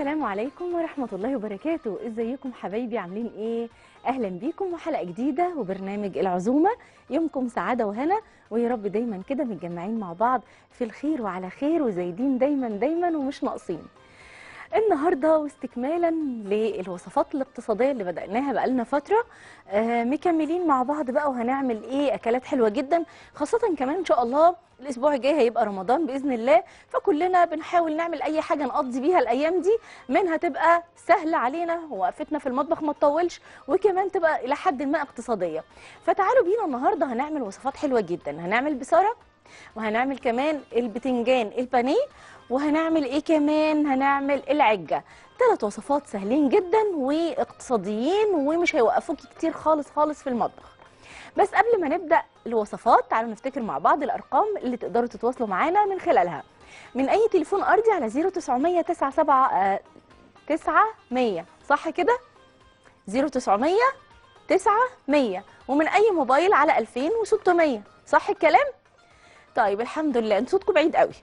السلام عليكم ورحمة الله وبركاته ازيكم حبايبي عاملين ايه اهلا بيكم وحلقة جديدة وبرنامج العزومة يومكم سعادة وهنا ويا رب دايما كده متجمعين مع بعض في الخير وعلى خير وزايدين دايما دايما ومش ناقصين النهارده واستكمالا للوصفات الاقتصاديه اللي بدأناها بقالنا فتره آه مكملين مع بعض بقى وهنعمل ايه اكلات حلوه جدا خاصه كمان ان شاء الله الاسبوع الجاي هيبقى رمضان باذن الله فكلنا بنحاول نعمل اي حاجه نقضي بيها الايام دي منها تبقى سهله علينا ووقفتنا في المطبخ ما تطولش وكمان تبقى الى حد ما اقتصاديه فتعالوا بينا النهارده هنعمل وصفات حلوه جدا هنعمل بصاره وهنعمل كمان البتنجان البانيه وهنعمل ايه كمان هنعمل العجه ثلاث وصفات سهلين جدا واقتصاديين ومش هيوقفوكي كتير خالص خالص في المطبخ بس قبل ما نبدا الوصفات تعالوا نفتكر مع بعض الارقام اللي تقدروا تتواصلوا معانا من خلالها من اي تليفون ارضي على 0900 97 900 صح كده 0900 900 ومن اي موبايل على 2600 صح الكلام طيب الحمد لله انتوا صوتكم بعيد قوي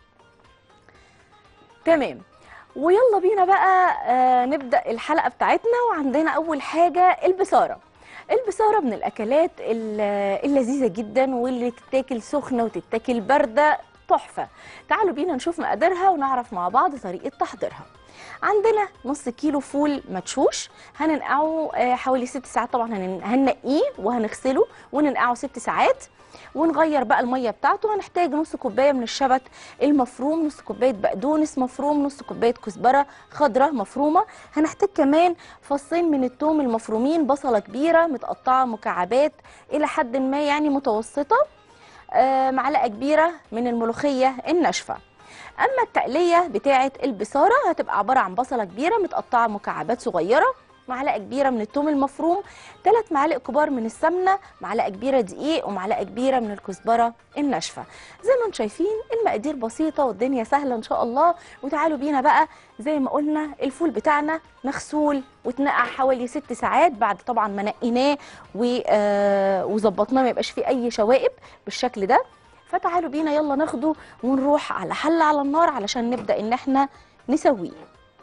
تمام ويلا بينا بقى آه نبدا الحلقه بتاعتنا وعندنا اول حاجه البصاره البصاره من الاكلات ال- اللذيذه جدا واللي تتاكل سخنه وتتاكل بارده تحفه تعالوا بينا نشوف مقاديرها ونعرف مع بعض طريقه تحضيرها عندنا نص كيلو فول مدشوش هننقعه آه، حوالي ست ساعات طبعا هنن- هننقيه وهنغسله وننقعه ست ساعات ونغير بقى الميه بتاعته هنحتاج نص كوبايه من الشبت المفروم نص كوبايه بقدونس مفروم نص كوبايه كزبره خضراء مفرومه هنحتاج كمان فصين من الثوم المفرومين بصله كبيره متقطعه مكعبات الى حد ما يعني متوسطه آه، معلقه كبيره من الملوخيه الناشفه اما التقليه بتاعه البصاره هتبقى عباره عن بصله كبيره متقطعه مكعبات صغيره معلقه كبيره من الثوم المفروم ثلاث معالق كبار من السمنه معلقه كبيره دقيق ومعلقه كبيره من الكزبره الناشفه زي ما انتم شايفين المقادير بسيطه والدنيا سهله ان شاء الله وتعالوا بينا بقى زي ما قلنا الفول بتاعنا مغسول واتنقع حوالي ست ساعات بعد طبعا ما نقيناه و- آه، وظبطناه ما يبقاش فيه اي شوائب بالشكل ده فتعالوا بينا يلا ناخده ونروح على حله على النار علشان نبدا ان احنا نسويه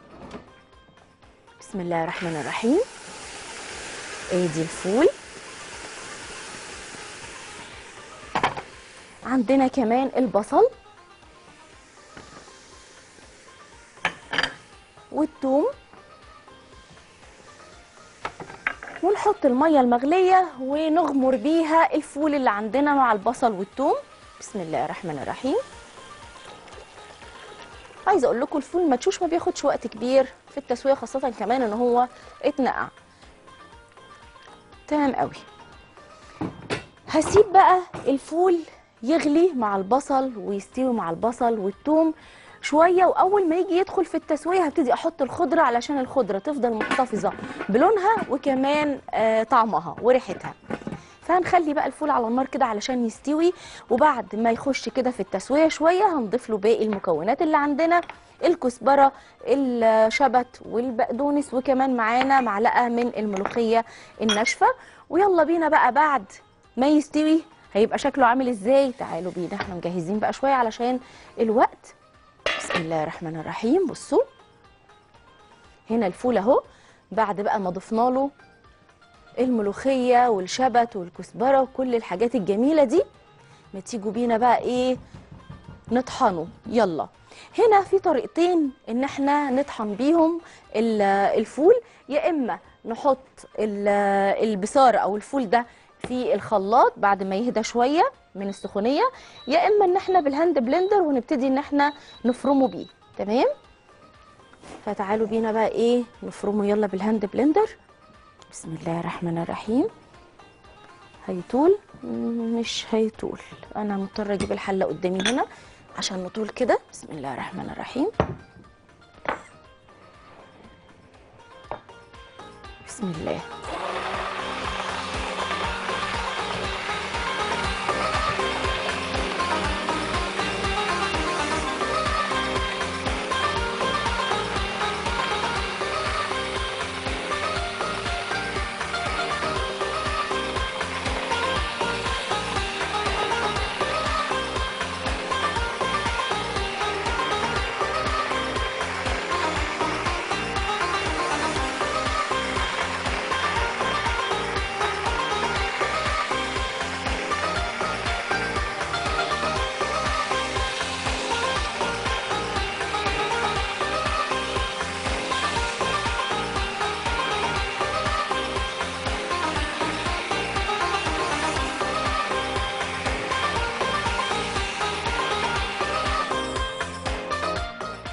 بسم الله الرحمن الرحيم ادي الفول عندنا كمان البصل والثوم ونحط الميه المغليه ونغمر بيها الفول اللي عندنا مع البصل والثوم بسم الله الرحمن الرحيم عايزه اقول لكم الفول المدشوش ما بياخدش وقت كبير في التسويه خاصه كمان ان هو اتنقع تمام قوي هسيب بقى الفول يغلي مع البصل ويستوي مع البصل والثوم شويه واول ما يجي يدخل في التسويه هبتدي احط الخضره علشان الخضره تفضل محتفظه بلونها وكمان آه طعمها وريحتها فهنخلي بقى الفول على النار كده علشان يستوي وبعد ما يخش كده في التسويه شويه هنضيف له باقي المكونات اللي عندنا الكزبره الشبت والبقدونس وكمان معانا معلقه من الملوخيه الناشفه ويلا بينا بقى بعد ما يستوي هيبقى شكله عامل ازاي تعالوا بينا احنا مجهزين بقى شويه علشان الوقت بسم الله الرحمن الرحيم بصوا هنا الفول اهو بعد بقى ما ضفنا له الملوخيه والشبت والكزبره وكل الحاجات الجميله دي ما تيجوا بينا بقى ايه نطحنه يلا هنا في طريقتين ان احنا نطحن بيهم ال- الفول يا اما نحط ال- البصار او الفول ده في الخلاط بعد ما يهدى شويه من السخونيه يا اما ان احنا بالهاند بلندر ونبتدي ان احنا نفرمه بيه تمام فتعالوا بينا بقى ايه نفرمه يلا بالهاند بلندر بسم الله الرحمن الرحيم هيطول مم، مش هيطول انا مضطره اجيب الحله قدامي هنا عشان نطول كده بسم الله الرحمن الرحيم بسم الله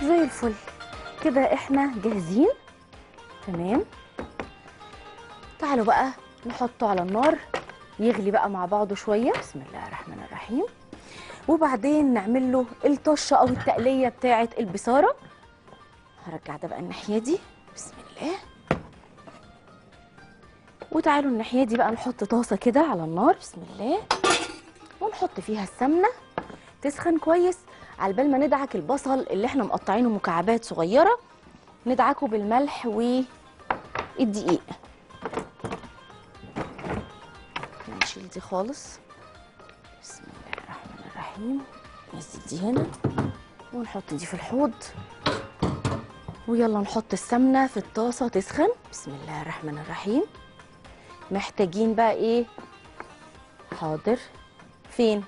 زي الفل كده احنا جاهزين تمام تعالوا بقى نحطه على النار يغلي بقى مع بعضه شويه بسم الله الرحمن الرحيم وبعدين نعمل له الطشه او التقليه بتاعه البصاره هرجع ده بقى الناحيه دي بسم الله وتعالوا الناحيه دي بقى نحط طاسه كده على النار بسم الله ونحط فيها السمنه تسخن كويس على بال ما ندعك البصل اللي احنا مقطعينه مكعبات صغيره ندعكه بالملح والدقيق نشيل دي خالص بسم الله الرحمن الرحيم نزل دي هنا ونحط دي في الحوض ويلا نحط السمنه في الطاسه تسخن بسم الله الرحمن الرحيم محتاجين بقى ايه حاضر فين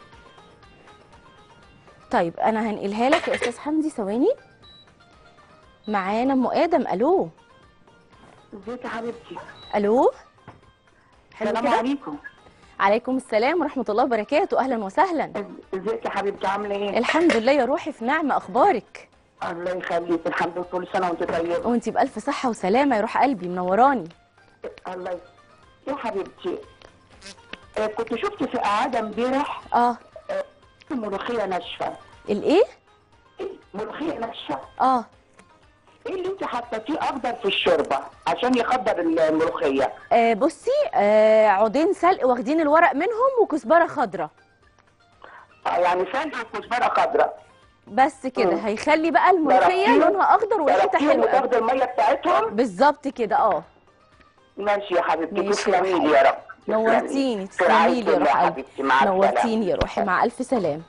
طيب انا هنقلها لك يا استاذ حمدي ثواني معانا ام ادم الو ازيك يا حبيبتي الو حلو السلام كده عليكم عليكم السلام ورحمه الله وبركاته اهلا وسهلا إز- ازيك يا حبيبتي عامله ايه الحمد لله يا روحي في نعمه اخبارك الله يخليك الحمد لله كل سنه وانت طيبه وانتي بالف صحه وسلامه يا روح قلبي منوراني الله ي- يا حبيبتي آه، كنت شفت في قعده امبارح اه ملوخيه ناشفه الايه ملوخيه ناشفه اه ايه اللي انت حطيتيه اخضر في الشوربه عشان يخضر الملوخيه آه بصي آه عودين سلق واخدين الورق منهم وكزبره خضراء آه، يعني سلق وكزبره خضراء بس كده مم. هيخلي بقى الملوخيه ضربتيهم- لونها اخضر وريحتها ضربتيهم حلوه قوي وتاخدي الميه بتاعتهم بالظبط كده اه ماشي يا حبيبتي ماشي يا تسلمي روحي. لي يا رب نورتيني في رعاية تسلمي لي يا الله روح قلبي حبيبتي مع السلامة. نورتيني يا روحي مع الف سلام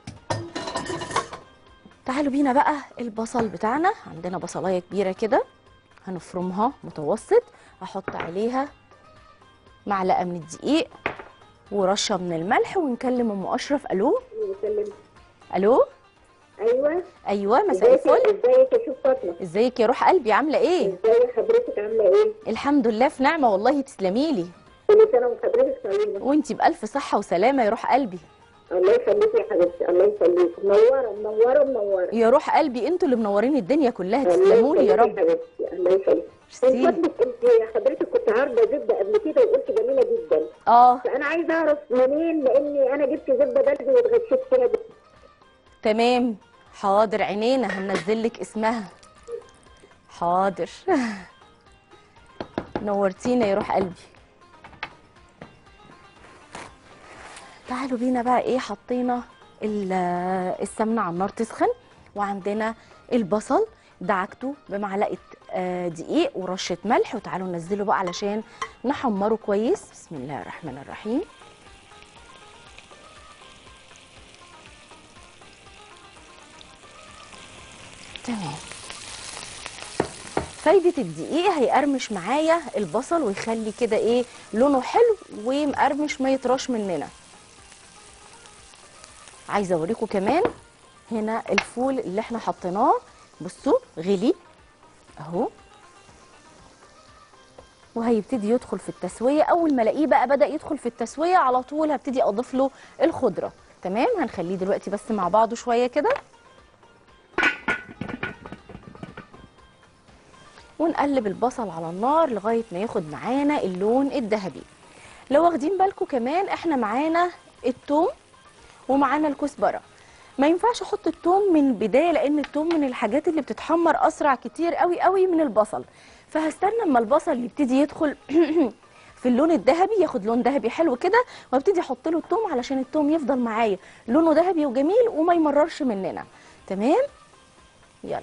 تعالوا بينا بقى البصل بتاعنا عندنا بصلايه كبيره كده هنفرمها متوسط احط عليها معلقه من الدقيق ورشه من الملح ونكلم ام اشرف الو وسلم الو ايوه ايوه مساء ازيك الفل ازيك يا شوف فاطمه ازيك يا روح قلبي عامله ايه ازاي حضرتك عامله ايه الحمد لله في نعمه والله تسلمي لي كل سنه وحضرتك طيبه وانتي بالف صحه وسلامه يا روح قلبي الله يخليك يا حبيبتي الله يخليك منوره منوره منوره يا روح قلبي انتوا اللي منورين الدنيا كلها الله تسلموا لي يا يخليك رب حبيبتي الله يخليك ميرسي. من فضلك انت حضرتك كنت عارضه زبده قبل كده وقلت جميله جدا اه فانا عايزه اعرف منين لاني انا جبت زبده بلدي واتغشيت فيها جدا. تمام حاضر عينينا هننزل لك اسمها حاضر نورتينا يا روح قلبي تعالوا بينا بقى ايه حطينا ال- السمنه على النار تسخن وعندنا البصل دعكته بمعلقه آه، دقيق ورشه ملح وتعالوا ننزله بقى علشان نحمره كويس بسم الله الرحمن الرحيم تمام فايدة الدقيق هيقرمش معايا البصل ويخلي كده ايه لونه حلو ومقرمش ما يطراش مننا عايزة اوريكم كمان هنا الفول اللي احنا حطيناه بصوا غلي اهو وهيبتدي يدخل في التسوية اول ما الاقيه بقى بدأ يدخل في التسوية على طول هبتدي اضيف له الخضرة تمام هنخليه دلوقتي بس مع بعضه شوية كده ونقلب البصل على النار لغايه ما ياخد معانا اللون الذهبي لو واخدين بالكم كمان احنا معانا التوم ومعانا الكزبره ما ينفعش احط التوم من البدايه لان التوم من الحاجات اللي بتتحمر اسرع كتير قوي قوي من البصل فهستنى اما البصل يبتدي يدخل في اللون الذهبي ياخد لون ذهبي حلو كده وابتدي احط له التوم علشان التوم يفضل معايا لونه ذهبي وجميل وما يمررش مننا تمام يلا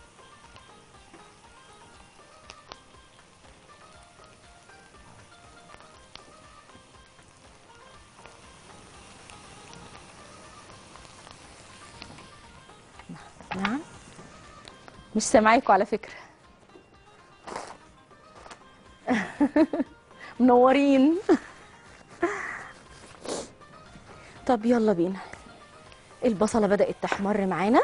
نعم مش سامعاكوا على فكرة منورين طب يلا بينا البصلة بدأت تحمر معانا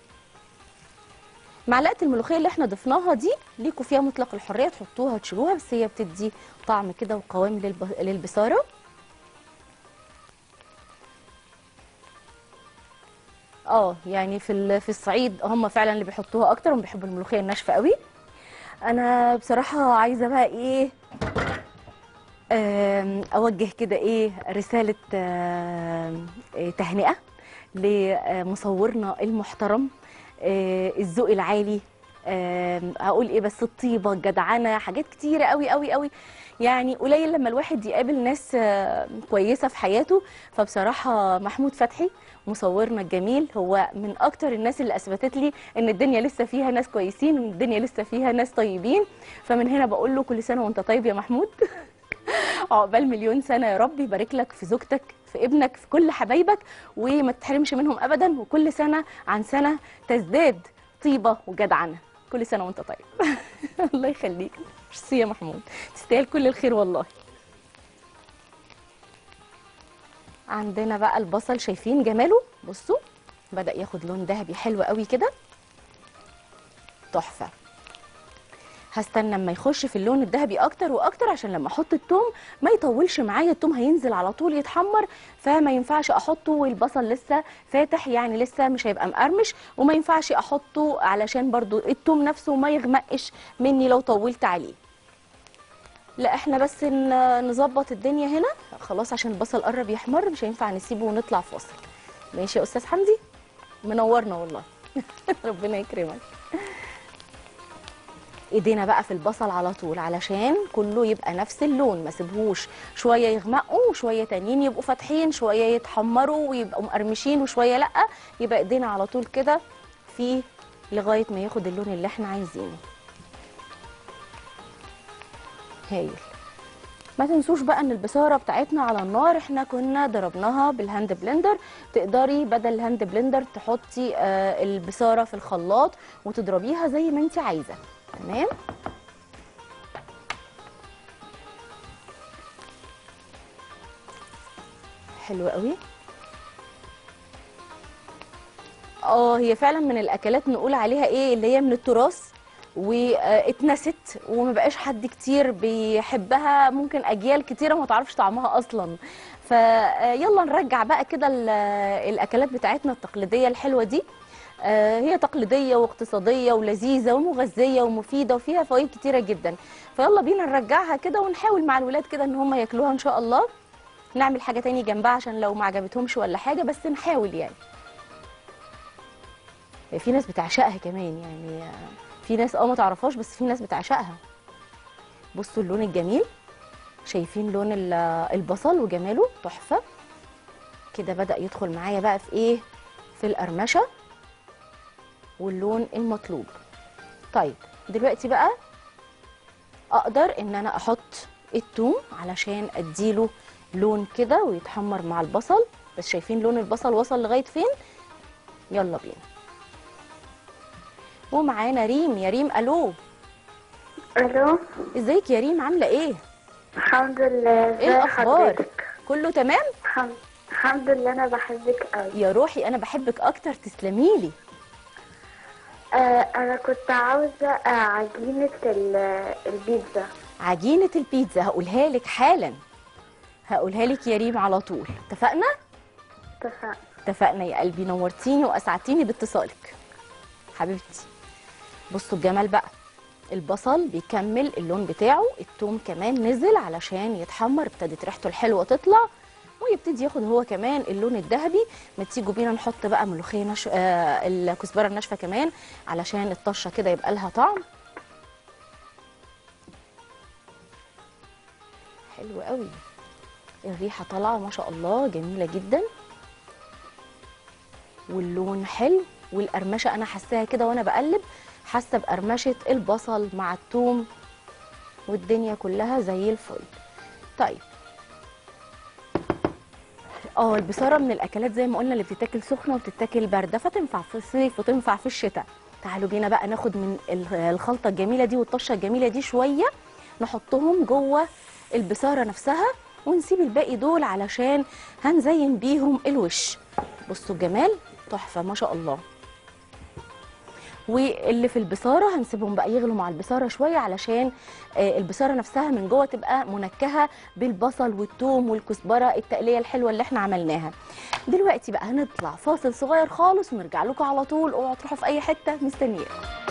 معلقة الملوخية اللي احنا ضفناها دي ليكوا فيها مطلق الحرية تحطوها وتشيلوها بس هي بتدي طعم كده وقوام للب... للبصارة اه يعني في ال- في الصعيد هم فعلا اللي بيحطوها اكتر هم بيحبوا الملوخيه الناشفه قوي انا بصراحه عايزه بقى ايه آم، اوجه كده ايه رساله آم، إيه، تهنئه لمصورنا المحترم آه، الذوق العالي آم، هقول ايه بس الطيبه الجدعنه حاجات كتيره قوي قوي قوي يعني قليل لما الواحد يقابل ناس آه، كويسه في حياته فبصراحه محمود فتحي مصورنا الجميل هو من اكتر الناس اللي اثبتت لي ان الدنيا لسه فيها ناس كويسين وان الدنيا لسه فيها ناس طيبين فمن هنا بقول له كل سنه وانت طيب يا محمود عقبال مليون سنه يا رب يبارك لك في زوجتك في ابنك في كل حبايبك وما تحرمش منهم ابدا وكل سنه عن سنه تزداد طيبه وجدعنه كل سنه وانت طيب الله يخليك ميرسي يا محمود تستاهل كل الخير والله عندنا بقى البصل شايفين جماله بصوا بدأ ياخد لون ذهبي حلو قوي كده تحفه هستنى اما يخش في اللون الذهبي اكتر واكتر عشان لما احط التوم ما يطولش معايا التوم هينزل على طول يتحمر فما ينفعش احطه والبصل لسه فاتح يعني لسه مش هيبقى مقرمش وما ينفعش احطه علشان برضو التوم نفسه ما يغمقش مني لو طولت عليه لا احنا بس ن- نظبط الدنيا هنا خلاص عشان البصل قرب يحمر مش هينفع نسيبه ونطلع فاصل ماشي يا استاذ حمدي منورنا والله ربنا يكرمك ايدينا بقى في البصل على طول علشان كله يبقى نفس اللون ما سيبهوش شويه يغمقوا وشويه تانيين يبقوا فاتحين شويه يتحمروا ويبقوا مقرمشين وشويه لا يبقى ايدينا على طول كده في لغايه ما ياخد اللون اللي احنا عايزينه هايل ما تنسوش بقى ان البصاره بتاعتنا على النار احنا كنا ضربناها بالهاند بلندر تقدري بدل الهاند بلندر تحطي آه، البصاره في الخلاط وتضربيها زي ما انت عايزه تمام حلو قوي اه هي فعلا من الاكلات نقول عليها ايه اللي هي من التراث واتنست وما بقاش حد كتير بيحبها ممكن اجيال كتيره ما تعرفش طعمها اصلا فيلا نرجع بقى كده ال- الاكلات بتاعتنا التقليديه الحلوه دي آه، هي تقليديه واقتصاديه ولذيذه ومغذيه ومفيده وفيها فوائد كتيره جدا فيلا بينا نرجعها كده ونحاول مع الولاد كده ان هم ياكلوها ان شاء الله نعمل حاجه تاني جنبها عشان لو ما عجبتهمش ولا حاجه بس نحاول يعني في ناس بتعشقها كمان يعني آه، في ناس اه ما تعرفهاش بس في ناس بتعشقها بصوا اللون الجميل شايفين لون ال- البصل وجماله تحفه كده بدأ يدخل معايا بقى في ايه في القرمشه واللون المطلوب طيب دلوقتي بقى اقدر ان انا احط الثوم علشان اديله لون كده ويتحمر مع البصل بس شايفين لون البصل وصل لغايه فين يلا بينا ومعانا ريم يا ريم الو الو ازيك يا ريم عامله ايه الحمد لله ايه ازي الاخبار حضرتك؟ كله تمام الحمد الحمد لله انا بحبك قوي يا روحي انا بحبك اكتر تسلميلي آه انا كنت عاوزه آه عجينه ال- البيتزا عجينه البيتزا هقولها لك حالا هقولها لك يا ريم على طول اتفقنا اتفقنا اتفقنا يا قلبي نورتيني واسعدتيني باتصالك حبيبتي بصوا الجمال بقى البصل بيكمل اللون بتاعه التوم كمان نزل علشان يتحمر ابتدت ريحته الحلوه تطلع ويبتدي ياخد هو كمان اللون الذهبي ما تيجوا بينا نحط بقى ملوخيه نش... آه الكزبره الناشفه كمان علشان الطشه كده يبقى لها طعم حلو قوي الريحه طالعه ما شاء الله جميله جدا واللون حلو والقرمشه انا حاساها كده وانا بقلب حاسه بقرمشه البصل مع الثوم والدنيا كلها زي الفل طيب اه البصاره من الاكلات زي ما قلنا اللي بتتاكل سخنه وبتتاكل بارده فتنفع في الصيف وتنفع في الشتاء تعالوا بينا بقى ناخد من ال- الخلطه الجميله دي والطشه الجميله دي شويه نحطهم جوه البصاره نفسها ونسيب الباقي دول علشان هنزين بيهم الوش بصوا الجمال تحفه ما شاء الله واللي في البصاره هنسيبهم بقى يغلوا مع البصاره شويه علشان آه، البصاره نفسها من جوه تبقى منكهه بالبصل والثوم والكزبره التقليه الحلوه اللي احنا عملناها دلوقتي بقى هنطلع فاصل صغير خالص ونرجع لكم على طول اوعوا تروحوا في اي حته مستنياكم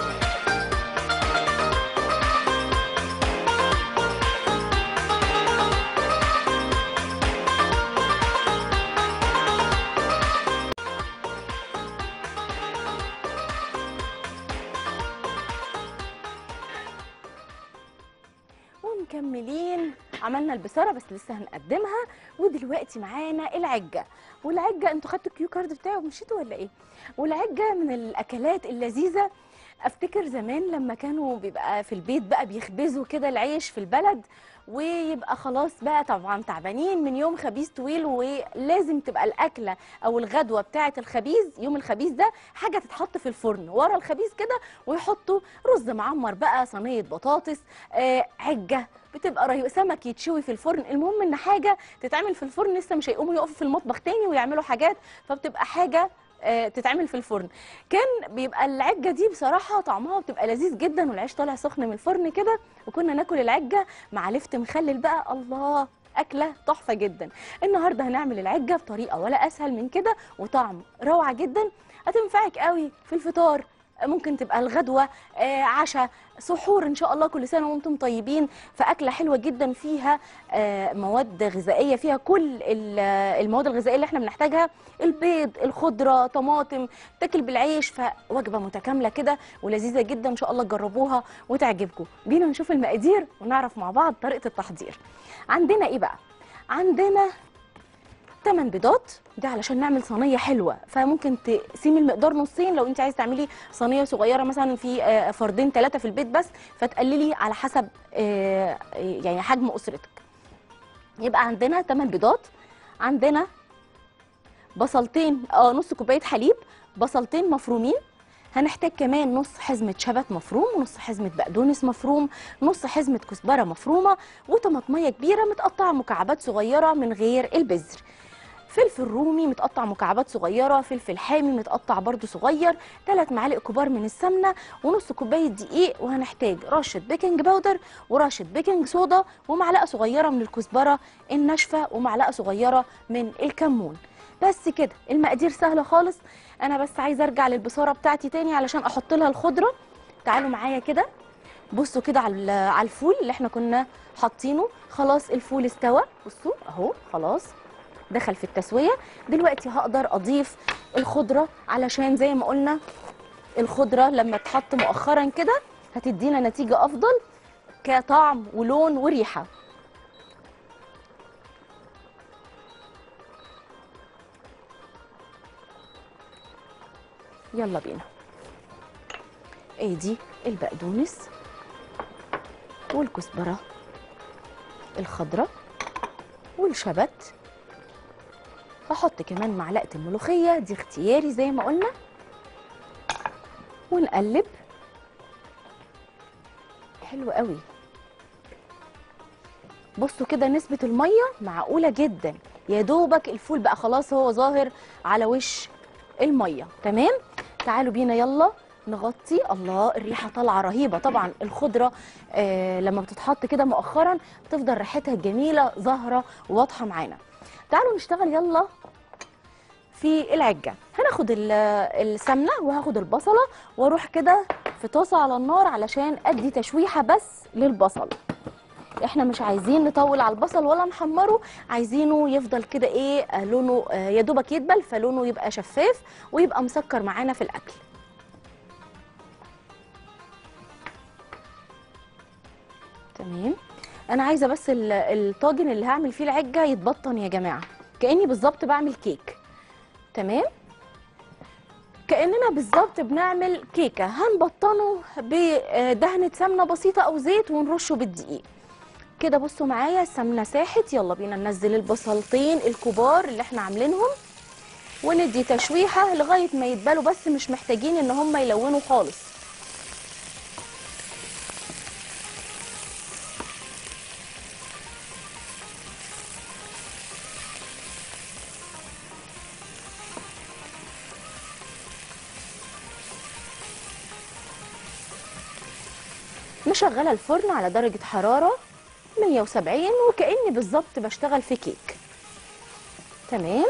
ومكملين عملنا البصاره بس لسه هنقدمها ودلوقتي معانا العجه والعجه انتوا خدتوا الكيو كارد بتاعي ومشيتوا ولا ايه والعجه من الاكلات اللذيذه افتكر زمان لما كانوا بيبقى في البيت بقى بيخبزوا كده العيش في البلد ويبقى خلاص بقى طبعا تعبانين من يوم خبيز طويل ولازم تبقى الاكله او الغدوه بتاعه الخبيز يوم الخبيز ده حاجه تتحط في الفرن ورا الخبيز كده ويحطوا رز معمر بقى صينيه بطاطس آه عجه بتبقى رهيبه سمك يتشوي في الفرن المهم ان حاجه تتعمل في الفرن لسه مش هيقوموا يقفوا في المطبخ تاني ويعملوا حاجات فبتبقى حاجه آه، تتعمل في الفرن كان بيبقى العجه دي بصراحه طعمها بتبقى لذيذ جدا والعيش طالع سخن من الفرن كده وكنا ناكل العجه مع لفت مخلل بقى الله اكله تحفه جدا النهارده هنعمل العجه بطريقه ولا اسهل من كده وطعم روعه جدا هتنفعك قوي في الفطار ممكن تبقى الغدوه آه، عشاء سحور ان شاء الله كل سنه وانتم طيبين فاكله حلوه جدا فيها آه، مواد غذائيه فيها كل ال- المواد الغذائيه اللي احنا بنحتاجها البيض الخضره طماطم تاكل بالعيش فوجبه متكامله كده ولذيذه جدا ان شاء الله تجربوها وتعجبكم بينا نشوف المقادير ونعرف مع بعض طريقه التحضير عندنا ايه بقى عندنا 8 بيضات ده علشان نعمل صينيه حلوه فممكن تقسمي المقدار نصين لو انت عايزه تعملي صينيه صغيره مثلا في آه، فردين ثلاثه في البيت بس فتقللي على حسب آه، يعني حجم اسرتك يبقى عندنا 8 بيضات عندنا بصلتين اه نص كوبايه حليب بصلتين مفرومين هنحتاج كمان نص حزمة شبت مفروم ونص حزمة بقدونس مفروم نص حزمة كزبرة مفرومة وطماطمية كبيرة متقطعة مكعبات صغيرة من غير البذر فلفل رومي متقطع مكعبات صغيرة فلفل حامي متقطع برضو صغير ثلاث معالق كبار من السمنة ونص كوباية دقيق وهنحتاج رشة بيكنج باودر ورشة بيكنج صودا ومعلقة صغيرة من الكزبرة الناشفة ومعلقة صغيرة من الكمون بس كده المقادير سهلة خالص أنا بس عايزة أرجع للبصارة بتاعتي تاني علشان أحط لها الخضرة تعالوا معايا كده بصوا كده على على الفول اللي احنا كنا حاطينه خلاص الفول استوى بصوا اهو خلاص دخل في التسويه دلوقتي هقدر اضيف الخضره علشان زي ما قلنا الخضره لما تحط مؤخرا كده هتدينا نتيجه افضل كطعم ولون وريحه يلا بينا ادي البقدونس والكزبره الخضراء والشبت هحط كمان معلقه الملوخيه دي اختياري زي ما قلنا ونقلب حلو قوي بصوا كده نسبه الميه معقوله جدا يا دوبك الفول بقى خلاص هو ظاهر على وش الميه تمام تعالوا بينا يلا نغطي الله الريحه طالعه رهيبه طبعا الخضره آه لما بتتحط كده مؤخرا بتفضل ريحتها جميله ظاهره وواضحه معانا تعالوا نشتغل يلا في العجه هناخد ال- السمنه وهاخد البصله واروح كده في طاسه على النار علشان ادي تشويحه بس للبصل احنا مش عايزين نطول على البصل ولا نحمره عايزينه يفضل كده ايه آه، لونه آه، يا دوبك يدبل فلونه يبقى شفاف ويبقى مسكر معانا في الاكل تمام انا عايزه بس ال- الطاجن اللي هعمل فيه العجه يتبطن يا جماعه كاني بالظبط بعمل كيك تمام كاننا بالظبط بنعمل كيكه هنبطنه بدهنه سمنه بسيطه او زيت ونرشه بالدقيق كده بصوا معايا السمنه ساحت يلا بينا ننزل البصلتين الكبار اللي احنا عاملينهم وندي تشويحه لغايه ما يتبالوا بس مش محتاجين ان هم يلونوا خالص مشغله الفرن على درجه حراره 170 وكاني بالظبط بشتغل في كيك تمام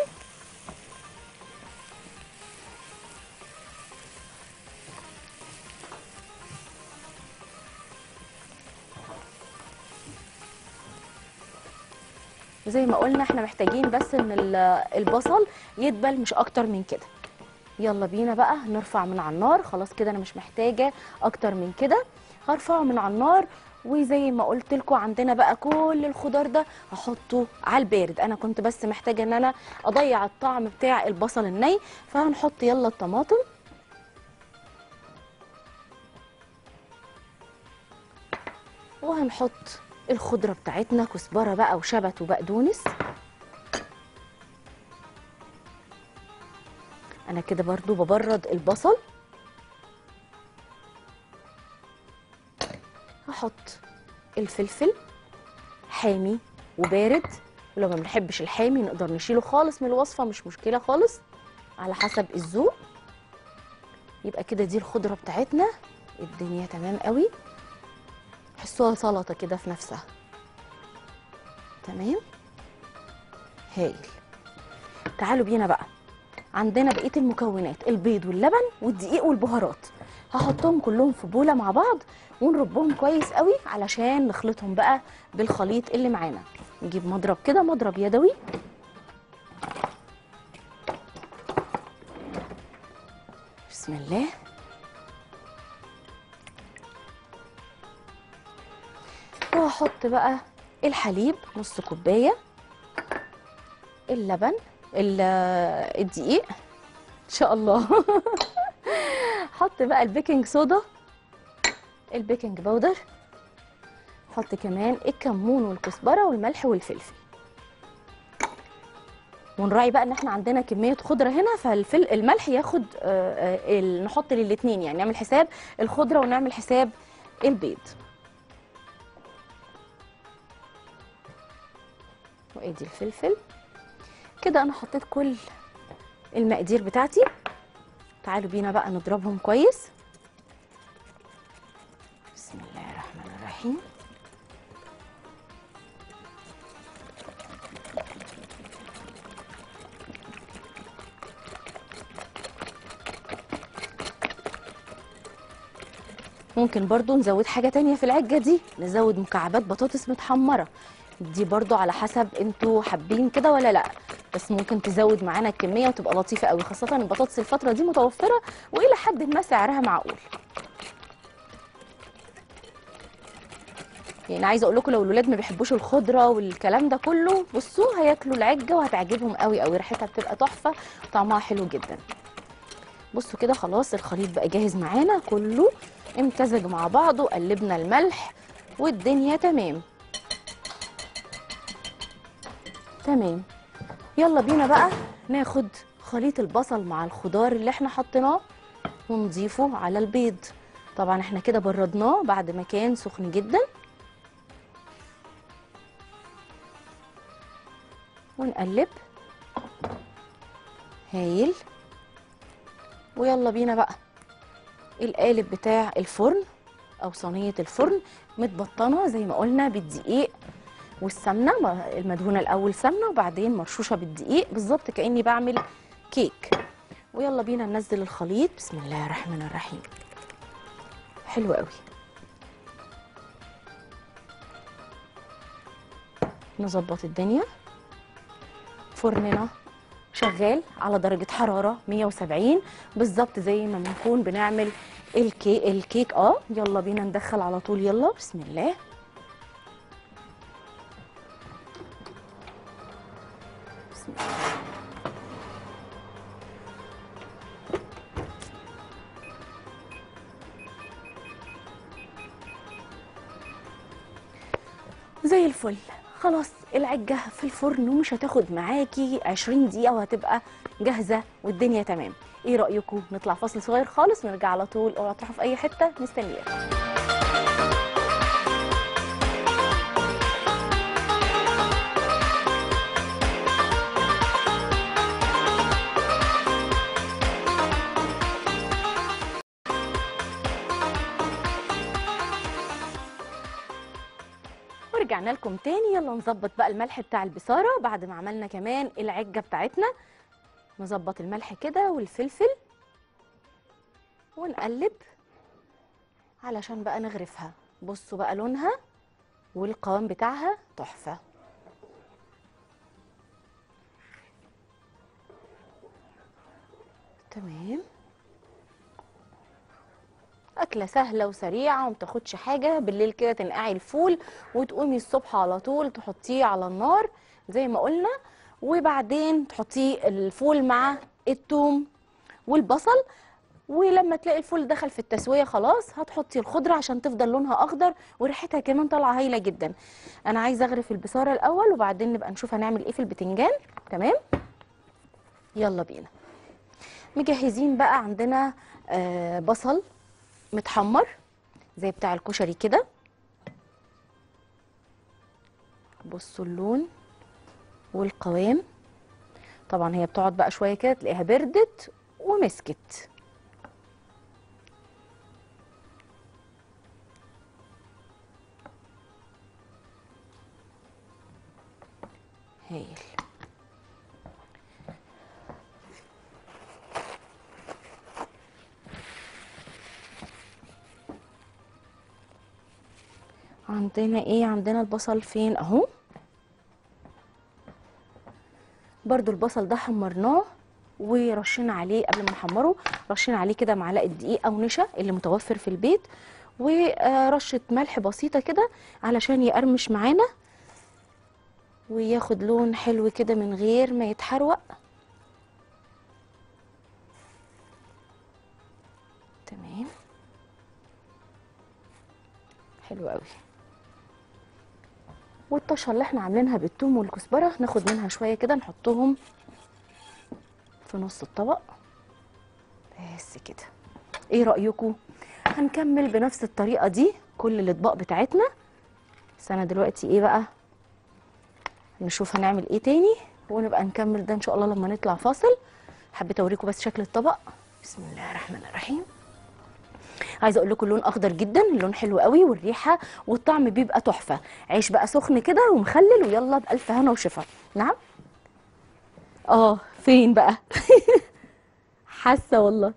زي ما قلنا احنا محتاجين بس ان ال- البصل يدبل مش اكتر من كده يلا بينا بقى نرفع من على النار خلاص كده انا مش محتاجه اكتر من كده هرفعه من على النار وزي ما قلت لكم عندنا بقى كل الخضار ده هحطه على البارد انا كنت بس محتاجه ان انا اضيع الطعم بتاع البصل الني فهنحط يلا الطماطم وهنحط الخضره بتاعتنا كزبره بقى وشبت وبقدونس انا كده برضو ببرد البصل هحط الفلفل حامي وبارد ولو ما بنحبش الحامي نقدر نشيله خالص من الوصفه مش مشكله خالص على حسب الذوق يبقى كده دي الخضره بتاعتنا الدنيا تمام قوي حسوها سلطه كده في نفسها تمام هايل تعالوا بينا بقى عندنا بقيه المكونات البيض واللبن والدقيق والبهارات هحطهم كلهم في بوله مع بعض ونربهم كويس قوي علشان نخلطهم بقى بالخليط اللي معانا نجيب مضرب كده مضرب يدوي بسم الله وهحط بقى الحليب نص كوبايه اللبن ال- الدقيق ان شاء الله حط بقى البيكنج صودا البيكنج باودر حط كمان الكمون والكزبره والملح والفلفل ونراعي بقى ان احنا عندنا كميه خضره هنا فالملح ياخد آه، آه، ال- نحط للاثنين يعني نعمل حساب الخضره ونعمل حساب البيض وادي الفلفل كده انا حطيت كل المقادير بتاعتي تعالوا بينا بقى نضربهم كويس بسم الله الرحمن الرحيم ممكن برضو نزود حاجة تانية في العجة دي نزود مكعبات بطاطس متحمرة دي برضو على حسب انتوا حابين كده ولا لا بس ممكن تزود معانا الكمية وتبقى لطيفة قوي خاصة البطاطس الفترة دي متوفرة وإلى حد ما سعرها معقول يعني عايزه اقول لكم لو الولاد ما بيحبوش الخضره والكلام ده كله بصوا هياكلوا العجه وهتعجبهم قوي قوي ريحتها بتبقى تحفه وطعمها حلو جدا بصوا كده خلاص الخليط بقى جاهز معانا كله امتزج مع بعضه قلبنا الملح والدنيا تمام تمام يلا بينا بقى ناخد خليط البصل مع الخضار اللي احنا حطيناه ونضيفه على البيض طبعا احنا كده بردناه بعد ما كان سخن جدا ونقلب هايل ويلا بينا بقى القالب بتاع الفرن او صينيه الفرن متبطنه زي ما قلنا بالدقيق والسمنه ما- المدهونه الاول سمنه وبعدين مرشوشه بالدقيق بالظبط كاني بعمل كيك ويلا بينا ننزل الخليط بسم الله الرحمن الرحيم حلو قوي نظبط الدنيا فرننا شغال على درجة حرارة 170 بالظبط زي ما بنكون بنعمل الكيك الكيك اه يلا بينا ندخل على طول يلا بسم الله بسم الله زي الفل خلاص العجة في الفرن ومش هتاخد معاكي 20 دقيقة وهتبقى جاهزة والدنيا تمام ايه رأيكم نطلع فاصل صغير خالص ونرجع على طول اوعوا تروحوا في اي حتة مستنياكم ورجعنا لكم تاني يلا نظبط بقى الملح بتاع البصاره بعد ما عملنا كمان العجه بتاعتنا نظبط الملح كده والفلفل ونقلب علشان بقى نغرفها بصوا بقى لونها والقوام بتاعها تحفه تمام أكلة سهلة وسريعة ومتاخدش حاجة بالليل كده تنقعي الفول وتقومي الصبح على طول تحطيه على النار زي ما قلنا وبعدين تحطيه الفول مع التوم والبصل ولما تلاقي الفول دخل في التسوية خلاص هتحطي الخضرة عشان تفضل لونها أخضر وريحتها كمان طالعة هايلة جدا أنا عايزة أغرف البصارة الأول وبعدين نبقى نشوف هنعمل إيه في البتنجان تمام يلا بينا مجهزين بقى عندنا آه بصل متحمر زي بتاع الكشري كده بصوا اللون والقوام طبعا هي بتقعد بقى شويه كده تلاقيها بردت ومسكت هايل عندنا ايه عندنا البصل فين اهو برضو البصل ده حمرناه ورشينا عليه قبل ما نحمره رشينا عليه كده معلقه دقيق او نشا اللي متوفر في البيت ورشه ملح بسيطه كده علشان يقرمش معانا وياخد لون حلو كده من غير ما يتحروق تمام حلو قوي والطشه اللي احنا عاملينها بالثوم والكزبره ناخد منها شويه كده نحطهم في نص الطبق بس كده ايه رايكم هنكمل بنفس الطريقه دي كل الاطباق بتاعتنا بس انا دلوقتي ايه بقى نشوف هنعمل ايه تاني ونبقى نكمل ده ان شاء الله لما نطلع فاصل حبيت اوريكم بس شكل الطبق بسم الله الرحمن الرحيم عايزه اقول لكم اللون اخضر جدا اللون حلو قوي والريحه والطعم بيبقى تحفه عيش بقى سخن كده ومخلل ويلا بالف هنا وشفا نعم اه فين بقى حاسه والله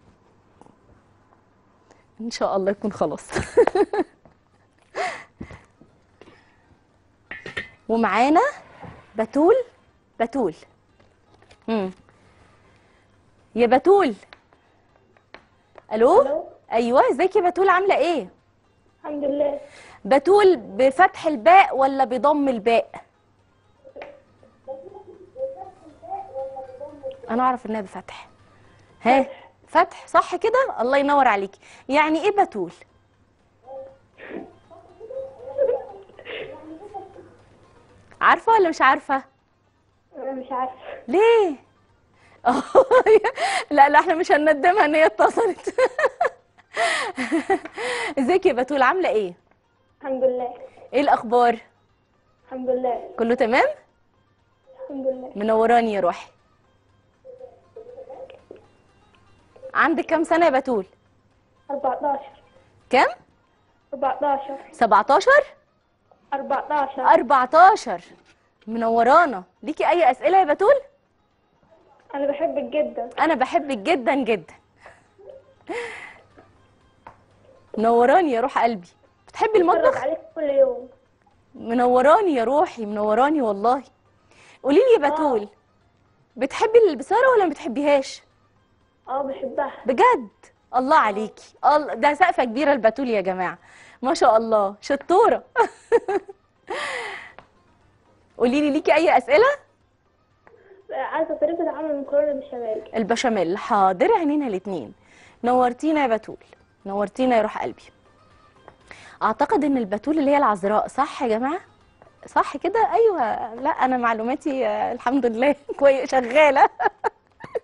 ان شاء الله يكون خلاص ومعانا بتول بتول امم يا بتول الو ألو. ايوه ازيك يا بتول عامله ايه الحمد لله بتول بفتح الباء ولا بضم الباء انا اعرف انها بفتح ها فتح صح كده الله ينور عليكي يعني ايه بتول عارفه ولا مش عارفه انا مش عارفه ليه لا لا احنا مش هنندمها ان هي اتصلت ازيك يا بتول عامله ايه الحمد لله ايه الاخبار الحمد لله كله تمام الحمد لله منوراني يا روحي عندك كام سنه يا بتول 14 كام 14 17 14 14 منورانا ليكي اي اسئله يا بتول انا بحبك جدا انا بحبك جدا جدا منوراني يا روح قلبي بتحبي بتفرج المطبخ عليك كل يوم منوراني يا روحي منوراني والله قولي لي يا بتول بتحبي البصاره ولا ما بتحبيهاش اه بحبها بجد الله عليكي الله ده سقفه كبيره البتول يا جماعه ما شاء الله شطوره قولي لي ليكي اي اسئله عايزه طريقه عمل المكرونه بالبشاميل البشاميل حاضر عينينا الاتنين نورتينا يا بتول نورتينا يا روح قلبي اعتقد ان البتول اللي هي العذراء صح يا جماعه صح كده ايوه لا انا معلوماتي آه، الحمد لله كويس شغاله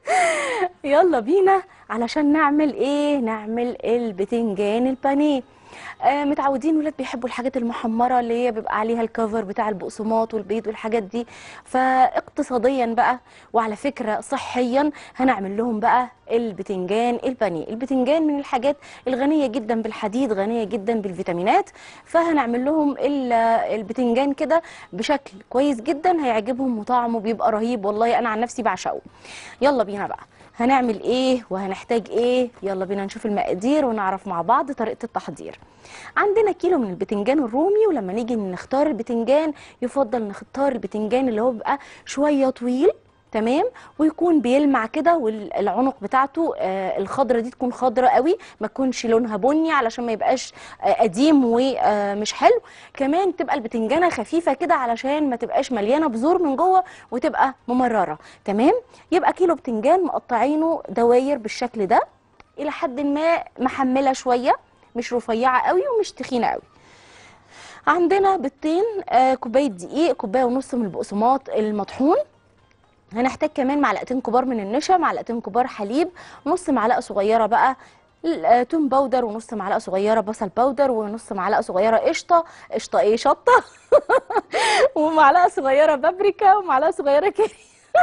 يلا بينا علشان نعمل ايه نعمل البتنجان البانيه آه متعودين ولاد بيحبوا الحاجات المحمره اللي هي بيبقى عليها الكفر بتاع البقسماط والبيض والحاجات دي فاقتصاديا بقى وعلى فكره صحيا هنعمل لهم بقى البتنجان البانيه البتنجان من الحاجات الغنيه جدا بالحديد غنيه جدا بالفيتامينات فهنعمل لهم ال- البتنجان كده بشكل كويس جدا هيعجبهم وطعمه بيبقى رهيب والله انا عن نفسي بعشقه يلا بينا بقى هنعمل ايه وهنحتاج ايه يلا بينا نشوف المقادير ونعرف مع بعض طريقة التحضير عندنا كيلو من البتنجان الرومي ولما نيجي نختار البتنجان يفضل نختار البتنجان اللي هو بيبقى شوية طويل تمام ويكون بيلمع كده والعنق بتاعته آه الخضره دي تكون خضره قوي ما تكونش لونها بني علشان ما يبقاش آه قديم ومش حلو كمان تبقى البتنجانه خفيفه كده علشان ما تبقاش مليانه بذور من جوه وتبقى ممرره تمام يبقى كيلو بتنجان مقطعينه دواير بالشكل ده الى حد ما محمله شويه مش رفيعه قوي ومش تخينه قوي عندنا بيضتين آه كوبايه دقيق كوبايه ونص من البقسماط المطحون هنحتاج كمان معلقتين كبار من النشا معلقتين كبار حليب نص معلقه صغيره بقى ال- آه، توم باودر ونص معلقه صغيره بصل باودر ونص معلقه صغيره قشطه قشطه ايه شطه ومعلقه صغيره بابريكا ومعلقه صغيره كاري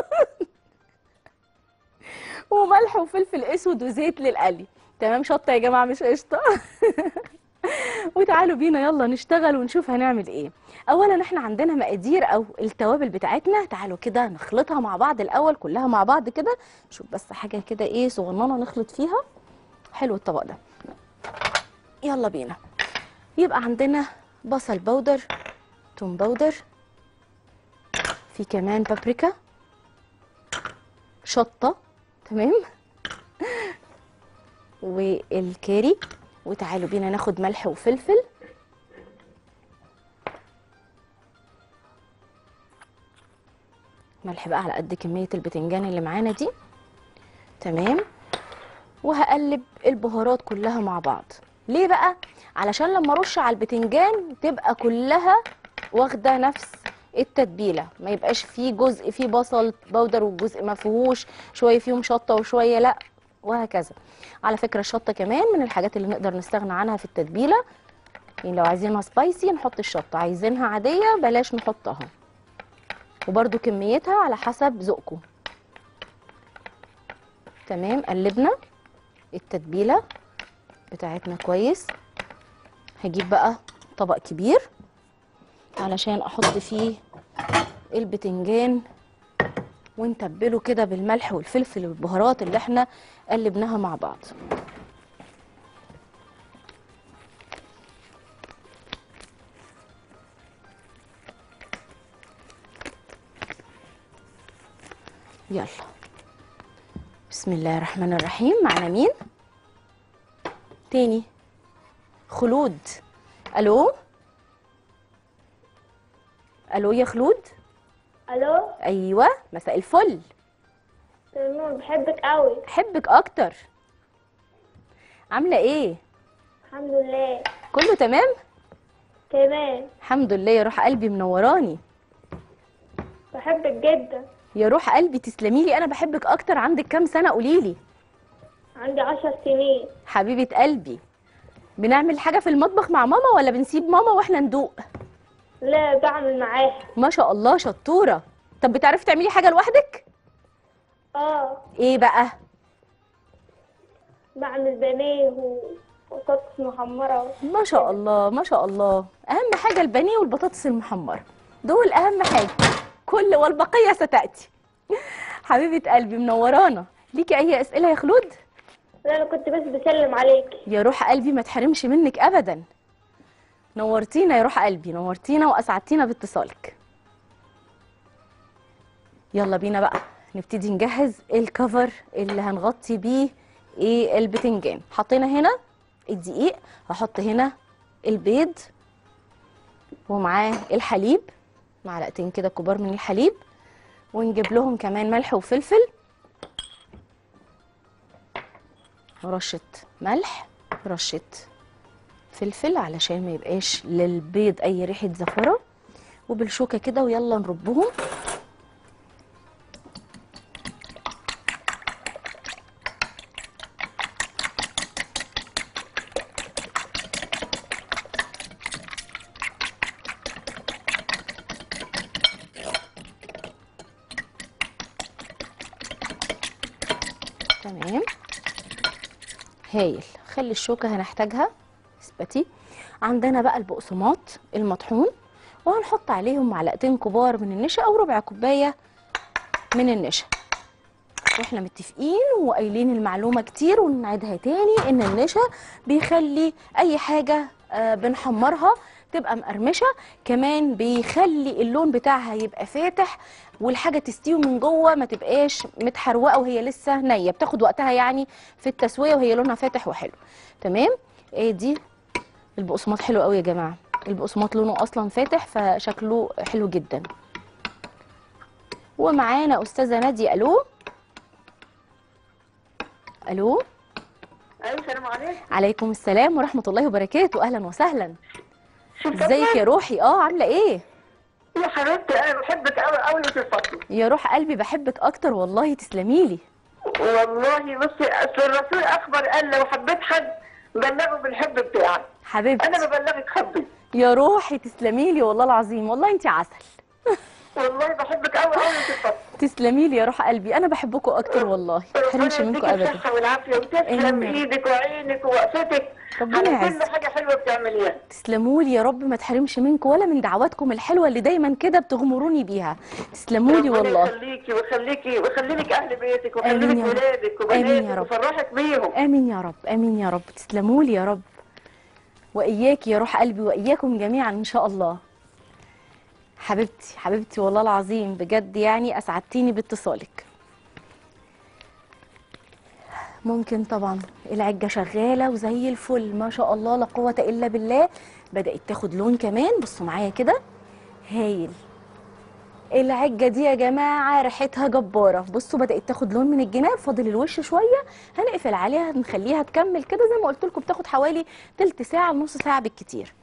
وملح وفلفل اسود وزيت للقلي تمام شطه يا جماعه مش قشطه وتعالوا بينا يلا نشتغل ونشوف هنعمل ايه اولا احنا عندنا مقادير او التوابل بتاعتنا تعالوا كده نخلطها مع بعض الاول كلها مع بعض كده شوف بس حاجه كده ايه صغننه نخلط فيها حلو الطبق ده يلا بينا يبقى عندنا بصل بودر توم بودر في كمان بابريكا شطه تمام والكاري وتعالوا بينا ناخد ملح وفلفل ملح بقى على قد كمية البتنجان اللي معانا دي تمام وهقلب البهارات كلها مع بعض ليه بقى علشان لما ارش على البتنجان تبقى كلها واخده نفس التتبيله ما يبقاش فيه جزء فيه بصل بودر وجزء ما فيهوش شويه فيهم شطه وشويه لا وهكذا على فكره الشطه كمان من الحاجات اللي نقدر نستغنى عنها في التتبيله يعني لو عايزينها سبايسي نحط الشطه عايزينها عاديه بلاش نحطها وبرده كميتها على حسب ذوقكم تمام قلبنا التتبيله بتاعتنا كويس هجيب بقى طبق كبير علشان احط فيه البتنجان ونتبله كده بالملح والفلفل والبهارات اللي احنا قلبناها مع بعض يلا بسم الله الرحمن الرحيم معنا مين تاني خلود الو الو يا خلود الو ايوه مساء الفل تمام بحبك قوي احبك اكتر عامله ايه الحمد لله كله تمام تمام الحمد لله يا روح قلبي منوراني بحبك جدا يا روح قلبي تسلمي لي انا بحبك اكتر عندك كام سنه قولي لي عندي عشر سنين حبيبه قلبي بنعمل حاجه في المطبخ مع ماما ولا بنسيب ماما واحنا ندوق لا بعمل معاها ما شاء الله شطوره طب بتعرفي تعملي حاجه لوحدك اه ايه بقى بعمل بانيه و- وبطاطس محمرة ما شاء الله ما شاء الله اهم حاجه البانيه والبطاطس المحمره دول اهم حاجه كل والبقيه ستاتي حبيبه قلبي منورانا ليكي اي اسئله يا خلود لا انا كنت بس بسلم عليك يا روح قلبي ما تحرمش منك ابدا نورتينا يا روح قلبي نورتينا واسعدتينا باتصالك يلا بينا بقى نبتدي نجهز الكفر اللي هنغطي بيه ايه البتنجان حطينا هنا الدقيق هحط هنا البيض ومعاه الحليب معلقتين كده كبار من الحليب ونجيب لهم كمان ملح وفلفل رشة ملح رشة فلفل علشان ما يبقاش للبيض اي ريحة زفرة وبالشوكة كده ويلا نربهم تمام هايل خلي الشوكه هنحتاجها اثبتي عندنا بقى البقسماط المطحون وهنحط عليهم معلقتين كبار من النشا او ربع كوبايه من النشا واحنا متفقين وقايلين المعلومه كتير ونعيدها تاني ان النشا بيخلي اي حاجه آه، بنحمرها تبقى مقرمشه كمان بيخلي اللون بتاعها يبقى فاتح والحاجه تستوي من جوه ما تبقاش متحروقه وهي لسه نيه بتاخد وقتها يعني في التسويه وهي لونها فاتح وحلو تمام ايه دي البقسماط حلو قوي يا جماعه البقسماط لونه اصلا فاتح فشكله حلو جدا ومعانا استاذه ناديه الو الو ايوه السلام عليكم عليكم السلام ورحمه الله وبركاته اهلا وسهلا ازيك يا روحي اه عامله ايه يا حبيبتي انا بحبك قوي قوي في الفصل يا روح قلبي بحبك اكتر والله تسلميلي والله بصي اصل الرسول اخبر قال لو حبيت حد بلغه بالحب بتاعك انا حبيبتي ببلغك حبي يا روحي تسلميلي والله العظيم والله انت عسل والله بحبك قوي قوي في الفصل تسلميلي يا روح قلبي انا بحبكم اكتر والله ما تحرمش ربنا منكم يديك ابدا الصحة والعافية وتسلم آمين. ايدك وعينك ووقفتك ربنا على يعزك. كل حاجة حلوة بتعمليها تسلمولي يا رب ما تحرمش منكم ولا من دعواتكم الحلوه اللي دايما كده بتغمروني بيها تسلمولي ربنا والله يخليكي ويخليكي ويخلي لك اهل بيتك آمين ويخلي لك يا رب. ولادك آمين يا وبناتك رب. ويفرحك بيهم امين يا رب امين يا رب تسلمولي يا رب واياكي يا روح قلبي واياكم جميعا ان شاء الله حبيبتي حبيبتي والله العظيم بجد يعني اسعدتيني باتصالك ممكن طبعا العجه شغاله وزي الفل ما شاء الله لا قوه الا بالله بدات تاخد لون كمان بصوا معايا كده هايل العجه دي يا جماعه ريحتها جباره بصوا بدات تاخد لون من الجناب فاضل الوش شويه هنقفل عليها نخليها تكمل كده زي ما قلت لكم بتاخد حوالي تلت ساعه لنص ساعه بالكتير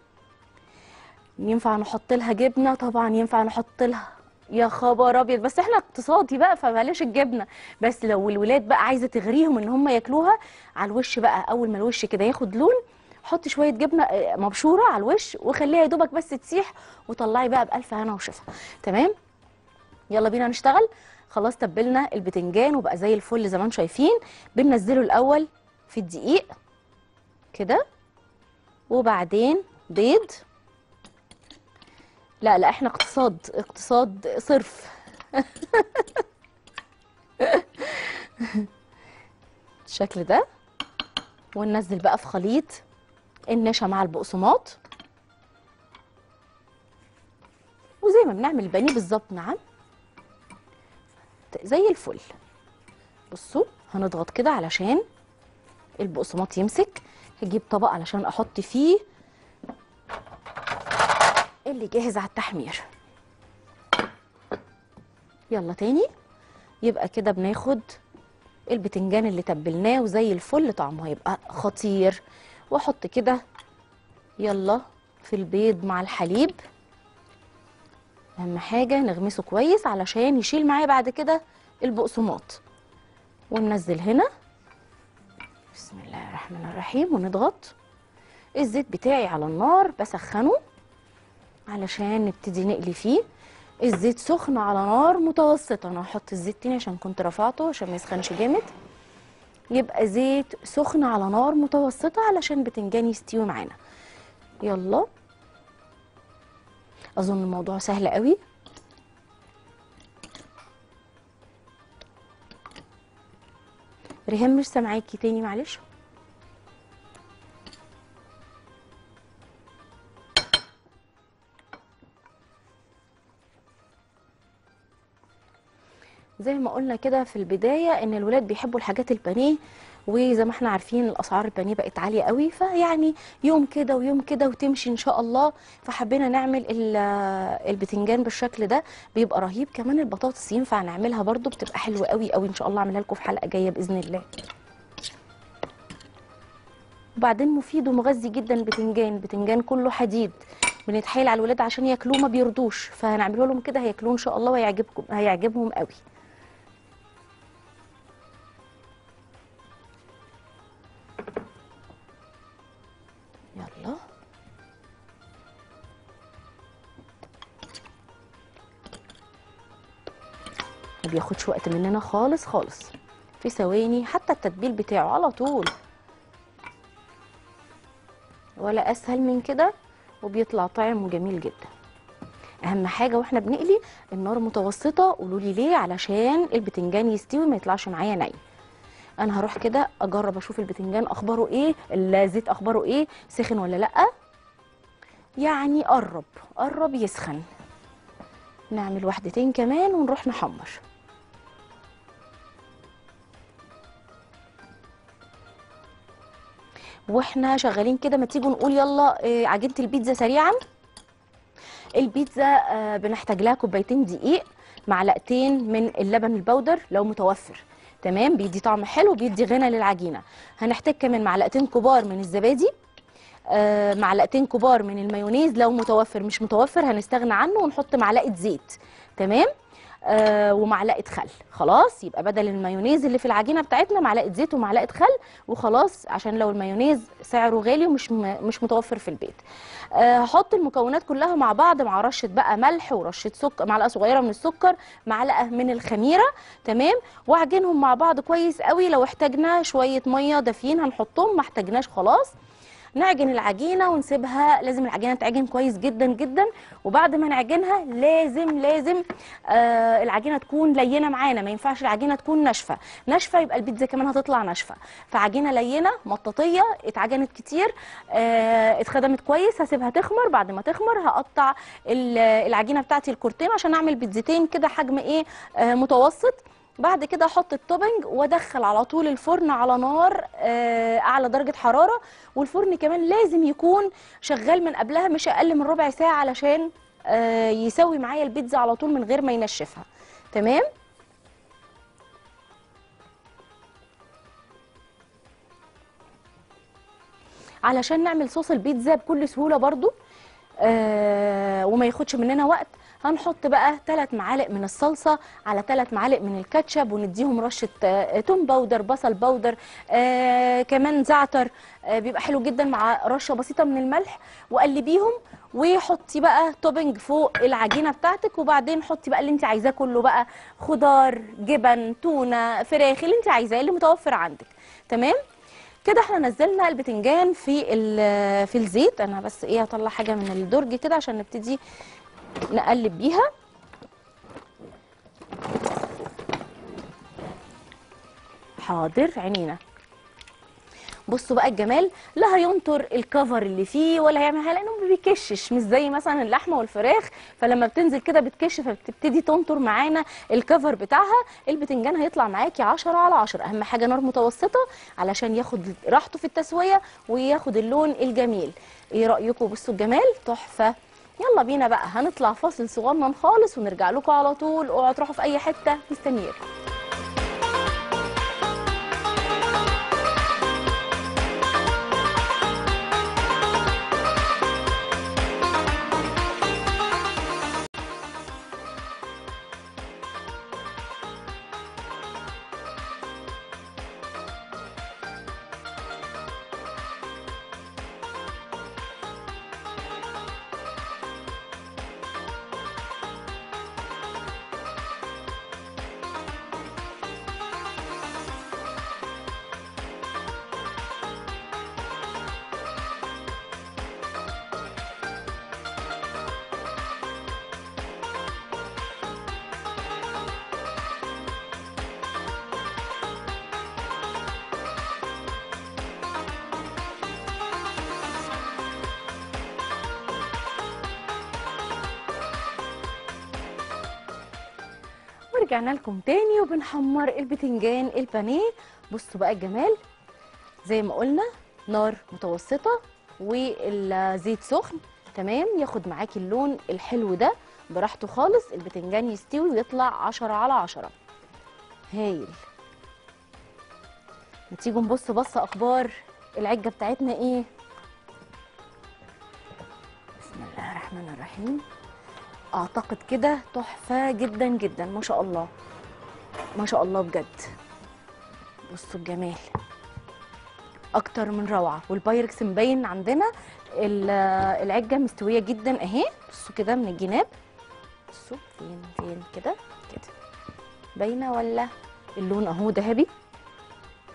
ينفع نحط لها جبنه طبعا ينفع نحط لها يا خبر ابيض بس احنا اقتصادي بقى فبلاش الجبنه بس لو الولاد بقى عايزه تغريهم ان هم ياكلوها على الوش بقى اول ما الوش كده ياخد لون حطي شويه جبنه آه، مبشوره على الوش وخليها يا دوبك بس تسيح وطلعي بقى بالف هنا وشفا تمام يلا بينا نشتغل خلاص تبلنا البتنجان وبقى زي الفل زي ما انتم شايفين بننزله الاول في الدقيق كده وبعدين بيض لا لا احنا اقتصاد اقتصاد صرف الشكل ده وننزل بقى في خليط النشا مع البقسماط وزي ما بنعمل البانيه بالظبط نعم زي الفل بصوا هنضغط كده علشان البقسماط يمسك هجيب طبق علشان احط فيه اللي جاهز على التحمير يلا تاني يبقى كده بناخد البتنجان اللي تبلناه وزي الفل طعمه هيبقى خطير واحط كده يلا في البيض مع الحليب اهم حاجه نغمسه كويس علشان يشيل معايا بعد كده البقسماط وننزل هنا بسم الله الرحمن الرحيم ونضغط الزيت بتاعي على النار بسخنه علشان نبتدي نقلي فيه الزيت سخن على نار متوسطة انا هحط الزيت تاني عشان كنت رفعته عشان ما يسخنش جامد يبقى زيت سخن على نار متوسطة علشان بتنجان يستوي معانا يلا اظن الموضوع سهل قوي ريهام مش سامعاكي تاني معلش زي ما قلنا كده في البداية ان الولاد بيحبوا الحاجات البانيه وزي ما احنا عارفين الاسعار البانيه بقت عالية قوي فيعني يوم كده ويوم كده وتمشي ان شاء الله فحبينا نعمل ال- البتنجان بالشكل ده بيبقى رهيب كمان البطاطس ينفع نعملها برضو بتبقى حلوة قوي قوي ان شاء الله اعملها لكم في حلقة جاية باذن الله وبعدين مفيد ومغذي جدا البتنجان بتنجان كله حديد بنتحايل على الولاد عشان ياكلوه ما بيرضوش فهنعمله لهم كده هياكلوه ان شاء الله وهيعجبكم هيعجبهم قوي يلا ما بياخدش وقت مننا خالص خالص في ثواني حتى التتبيل بتاعه على طول ولا اسهل من كده وبيطلع طعم وجميل جدا اهم حاجه واحنا بنقلي النار متوسطه قولوا لي ليه علشان البتنجان يستوي ما يطلعش معايا ني انا هروح كده اجرب اشوف البتنجان اخباره ايه الزيت اخباره ايه سخن ولا لا يعني قرب قرب يسخن نعمل واحدتين كمان ونروح نحمر واحنا شغالين كده ما تيجوا نقول يلا آه، عجينه البيتزا سريعا البيتزا آه، بنحتاج لها كوبايتين دقيق معلقتين من اللبن البودر لو متوفر تمام بيدي طعم حلو بيدي غنى للعجينه هنحتاج كمان معلقتين كبار من الزبادي آه، معلقتين كبار من المايونيز لو متوفر مش متوفر هنستغنى عنه ونحط معلقه زيت تمام آه ومعلقه خل خلاص يبقى بدل المايونيز اللي في العجينه بتاعتنا معلقه زيت ومعلقه خل وخلاص عشان لو المايونيز سعره غالي ومش م- مش متوفر في البيت آه، هحط المكونات كلها مع بعض مع رشه بقى ملح ورشه سكر معلقه صغيره من السكر معلقه من الخميره تمام واعجنهم مع بعض كويس قوي لو احتاجنا شويه ميه دافيين هنحطهم ما احتاجناش خلاص نعجن العجينه ونسيبها لازم العجينه تعجن كويس جدا جدا وبعد ما نعجنها لازم لازم آه العجينه تكون لينه معانا ما ينفعش العجينه تكون ناشفه ناشفه يبقى البيتزا كمان هتطلع ناشفه فعجينه لينه مطاطيه اتعجنت كتير آه اتخدمت كويس هسيبها تخمر بعد ما تخمر هقطع ال- العجينه بتاعتي الكورتين عشان اعمل بيتزتين كده حجم ايه آه متوسط بعد كده احط التوبنج وادخل على طول الفرن على نار آه، اعلى درجه حراره والفرن كمان لازم يكون شغال من قبلها مش اقل من ربع ساعه علشان آه، يسوي معايا البيتزا على طول من غير ما ينشفها تمام علشان نعمل صوص البيتزا بكل سهوله برضو آه وما ياخدش مننا وقت هنحط بقى ثلاث معالق من الصلصه على ثلاث معالق من الكاتشب ونديهم رشه آه توم باودر بصل باودر آه كمان زعتر آه بيبقى حلو جدا مع رشه بسيطه من الملح وقلبيهم وحطي بقى توبنج فوق العجينه بتاعتك وبعدين حطي بقى اللي انت عايزاه كله بقى خضار جبن تونه فراخ اللي انت عايزاه اللي متوفر عندك تمام كده احنا نزلنا البتنجان في ال- في الزيت انا بس ايه هطلع حاجه من الدرج كده عشان نبتدي نقلب بيها حاضر عينينا بصوا بقى الجمال لا هينطر الكفر اللي فيه ولا هيعمل حاجه لانه ما بيكشش مش زي مثلا اللحمه والفراخ فلما بتنزل كده بتكش فبتبتدي تنطر معانا الكفر بتاعها البتنجان هيطلع معاكي 10 على 10 اهم حاجه نار متوسطه علشان ياخد راحته في التسويه وياخد اللون الجميل ايه رايكم بصوا الجمال تحفه يلا بينا بقى هنطلع فاصل صغنن خالص ونرجع لكم على طول اوعوا تروحوا في اي حته مستنياكم ورجعنا لكم تاني وبنحمر البتنجان البانيه بصوا بقى الجمال زي ما قلنا نار متوسطة والزيت سخن تمام ياخد معاكي اللون الحلو ده براحته خالص البتنجان يستوي ويطلع عشرة على عشرة هايل ما تيجوا نبص بصة أخبار العجة بتاعتنا إيه بسم الله الرحمن الرحيم اعتقد كده تحفه جدا جدا ما شاء الله ما شاء الله بجد بصوا الجمال اكتر من روعه والبايركس مبين عندنا ال- العجه مستويه جدا اهي بصوا كده من الجناب بصوا فين فين كده كده باينه ولا اللون اهو ذهبي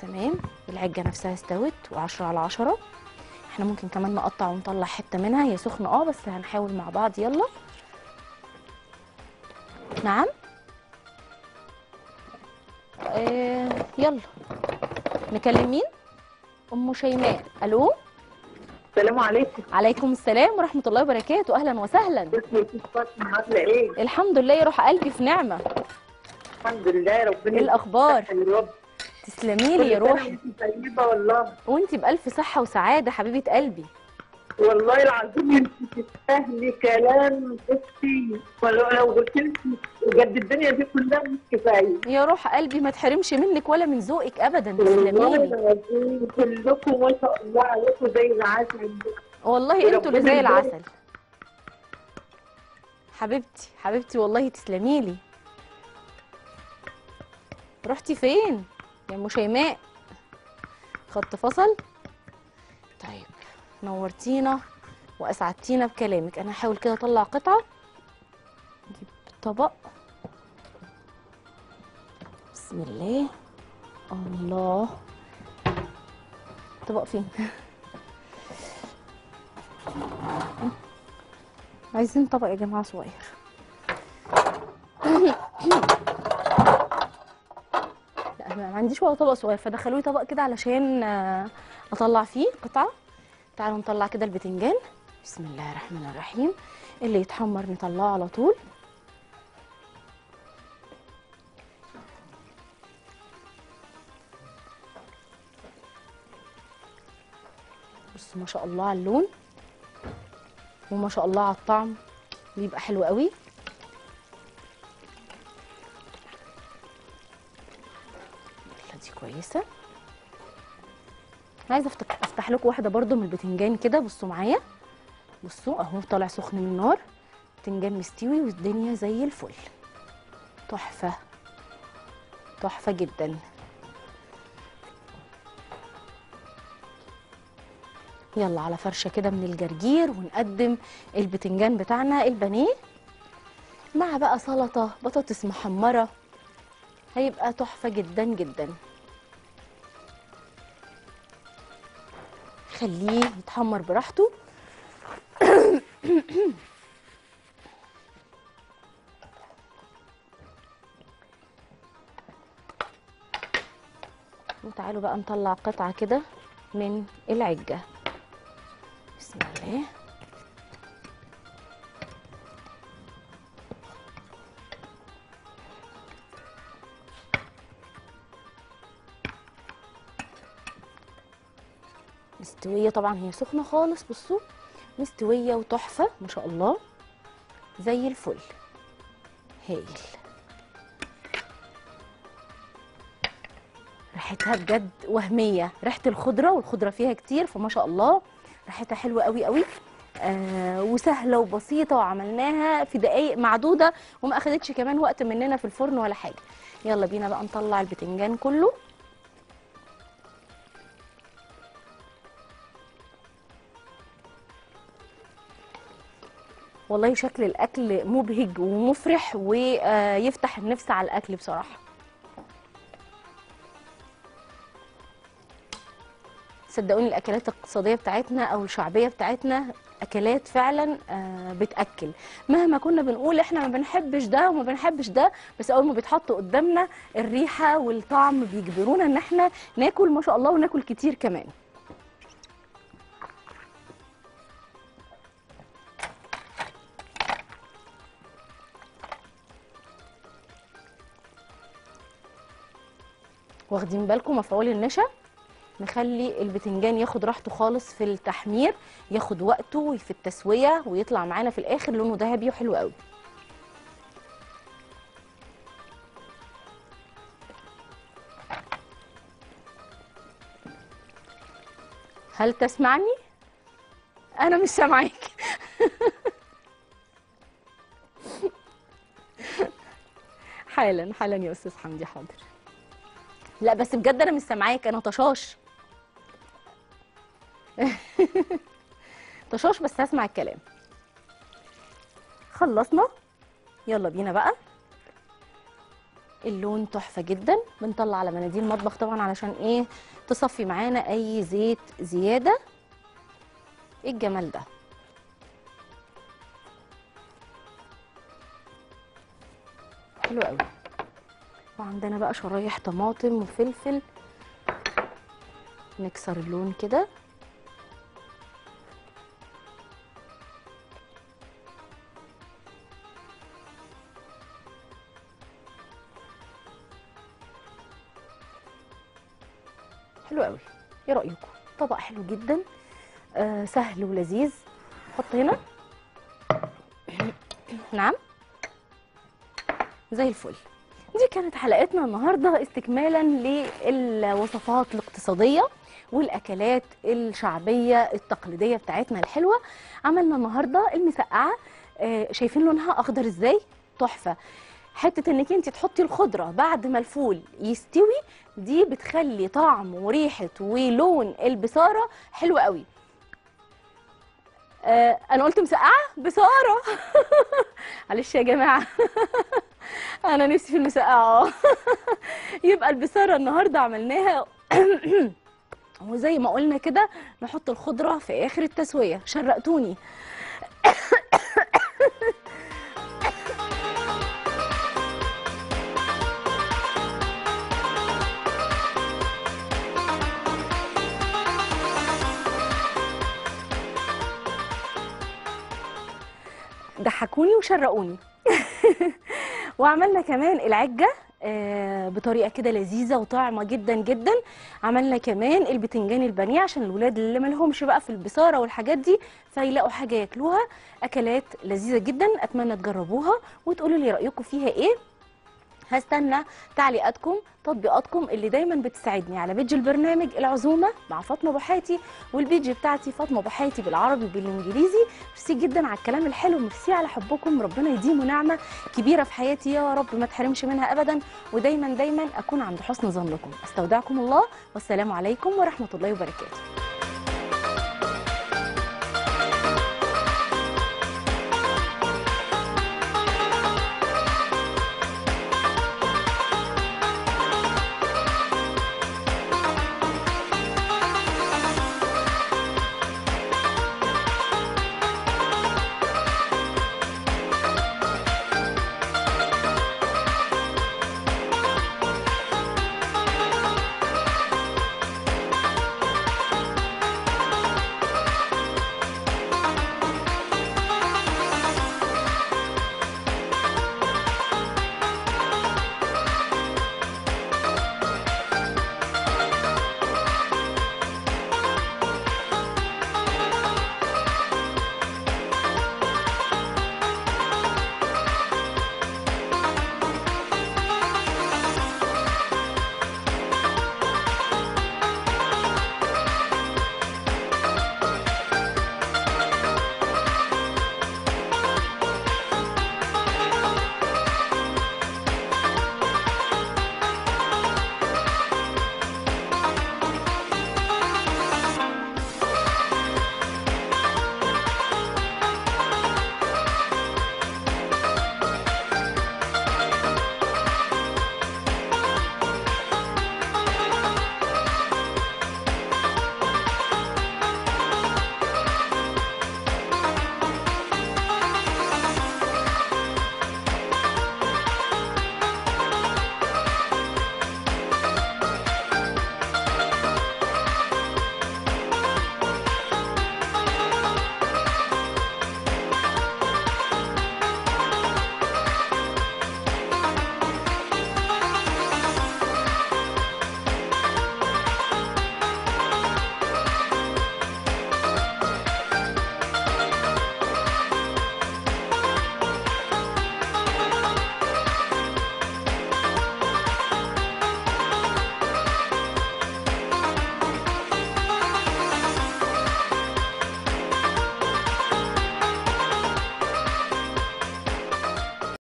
تمام العجة نفسها استوت وعشرة على عشرة احنا ممكن كمان نقطع ونطلع حتة منها هي سخنة اه بس هنحاول مع بعض يلا نعم آه يلا نكلم مين ام شيماء الو السلام عليكم عليكم السلام ورحمه الله وبركاته اهلا وسهلا اسمي فاطمه عامله ايه؟ الحمد لله يا روح قلبي في نعمه الحمد لله ربنا ايه الاخبار يا رب تسلمي لي يا كل سنة روحي وانتي طيبه والله وانتي بالف صحه وسعاده حبيبه قلبي والله العظيم انت تستاهلي كلام اختي ولو لو قلت لك بجد الدنيا دي كلها مش كفايه يا روح قلبي ما تحرمش منك ولا من ذوقك ابدا والله تسلمي لي العظيم كلكم ما شاء الله عليكم زي العسل والله انتوا اللي زي ربنا يبارك. العسل حبيبتي حبيبتي والله تسلمي لي رحتي فين يا ام شيماء خط فصل طيب نورتينا واسعدتينا بكلامك انا هحاول كده اطلع قطعه نجيب طبق بسم الله الله طبق فين عايزين طبق يا جماعه صغير لا انا ما عنديش ولا طبق صغير فدخلوا لي طبق كده علشان آه، اطلع فيه قطعه تعالوا نطلع كده البتنجان بسم الله الرحمن الرحيم اللي يتحمر نطلعه على طول بصوا ما شاء الله على اللون وما شاء الله على الطعم بيبقى حلو قوي يلا دي كويسه عايزه افتح افتح لكم واحده برده من البتنجان كده بصوا معايا بصوا اهو طالع سخن من النار بتنجان مستوي والدنيا زي الفل تحفه تحفه جدا يلا على فرشه كده من الجرجير ونقدم البتنجان بتاعنا البانيه مع بقى سلطه بطاطس محمره هيبقى تحفه جدا جدا خليه يتحمر براحته وتعالوا بقى نطلع قطعة كده من العجة بسم الله مستوية طبعا هي سخنة خالص بصوا مستوية وتحفة ما شاء الله زي الفل هايل ريحتها بجد وهمية ريحة الخضرة والخضرة فيها كتير فما شاء الله ريحتها حلوة قوي قوي آه وسهلة وبسيطة وعملناها في دقايق معدودة وما أخدتش كمان وقت مننا في الفرن ولا حاجة يلا بينا بقى نطلع البتنجان كله والله شكل الاكل مبهج ومفرح ويفتح النفس على الاكل بصراحه صدقوني الاكلات الاقتصاديه بتاعتنا او الشعبيه بتاعتنا اكلات فعلا آه، بتاكل مهما كنا بنقول احنا ما بنحبش ده وما بنحبش ده بس اول ما بيتحط قدامنا الريحه والطعم بيجبرونا ان احنا ناكل ما شاء الله وناكل كتير كمان واخدين بالكم مفعول النشا نخلي البتنجان ياخد راحته خالص في التحمير ياخد وقته في التسويه ويطلع معانا في الاخر لونه ذهبي وحلو قوي هل تسمعني انا مش سامعاك حالا حالا يا استاذ حمدي حاضر لا بس بجد انا مش سامعاك انا طشاش طشاش بس هسمع الكلام خلصنا يلا بينا بقى اللون تحفه جدا بنطلع على مناديل المطبخ طبعا علشان ايه تصفي معانا اي زيت زياده ايه الجمال ده حلو قوي وعندنا بقى شرايح طماطم وفلفل نكسر اللون كده حلو قوي ايه رايكم طبق حلو جدا آه سهل ولذيذ حط هنا نعم زي الفل دي كانت حلقتنا النهارده استكمالا للوصفات الاقتصاديه والاكلات الشعبيه التقليديه بتاعتنا الحلوه عملنا النهارده المسقعه آه شايفين لونها اخضر ازاي تحفه حته انك انت تحطي الخضره بعد ما الفول يستوي دي بتخلي طعم وريحه ولون البصاره حلو قوي آه انا قلت مسقعه بصاره معلش يا جماعه انا نفسي في المسقعه يبقى البصاره النهارده عملناها وزي ما قلنا كده نحط الخضره في اخر التسويه شرقتوني ضحكوني وشرقوني وعملنا كمان العجه آه، بطريقه كده لذيذه وطعمه جدا جدا عملنا كمان البتنجان البانيه عشان الولاد اللي مالهمش بقى في البصاره والحاجات دي فيلاقوا حاجه ياكلوها اكلات لذيذه جدا اتمنى تجربوها وتقولوا لي رايكم فيها ايه هستنى تعليقاتكم تطبيقاتكم اللي دايما بتساعدني على بيج البرنامج العزومه مع فاطمه بوحاتي والبيج بتاعتي فاطمه بوحاتي بالعربي وبالانجليزي ميرسي جدا على الكلام الحلو ميرسي على حبكم ربنا يديمه نعمه كبيره في حياتي يا رب ما تحرمش منها ابدا ودايما دايما اكون عند حسن ظنكم استودعكم الله والسلام عليكم ورحمه الله وبركاته